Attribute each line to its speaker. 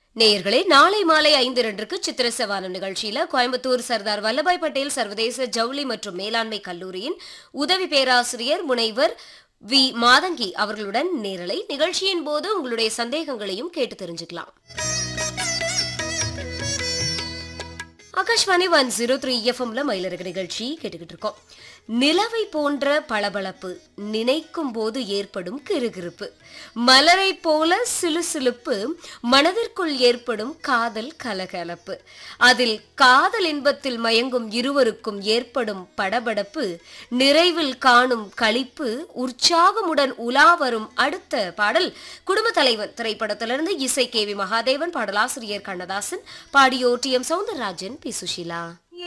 Speaker 1: நேயர்களே நாளை மாலை ஐந்து இரண்டுக்கு சித்திர சவானம் நிகழ்ச்சியில கோயம்புத்தூர் சர்தார் வல்லபாய் பட்டேல் சர்வதேச ஜவுளி மற்றும் மேலாண்மை கல்லூரியின் உதவி பேராசிரியர் முனைவர் வி மாதங்கி அவர்களுடன் நேரலை நிகழ்ச்சியின் போது உங்களுடைய சந்தேகங்களையும் கேட்டு தெரிஞ்சுக்கலாம் ஆகாஷ்வாணி ஒன் ஜீரோ த்ரீ எஃப்எம்ல மயிலரக நிகழ்ச்சி கேட்டுக்கிட்டு இருக்கோம் நிலவை போன்ற பளபளப்பு நினைக்கும் போது ஏற்படும் கிறுகிறுப்பு மலரை போல சிலுசிலுப்பு மனதிற்குள் ஏற்படும் காதல் கலகலப்பு அதில் காதல் இன்பத்தில் மயங்கும் இருவருக்கும் ஏற்படும் படபடப்பு நிறைவில் காணும் களிப்பு உற்சாகமுடன் உலா வரும் அடுத்த பாடல் குடும்ப தலைவன் திரைப்படத்திலிருந்து இசை கே வி மகாதேவன் பாடலாசிரியர் கண்ணதாசன் பாடியோர் T M Soundararajan P Sushila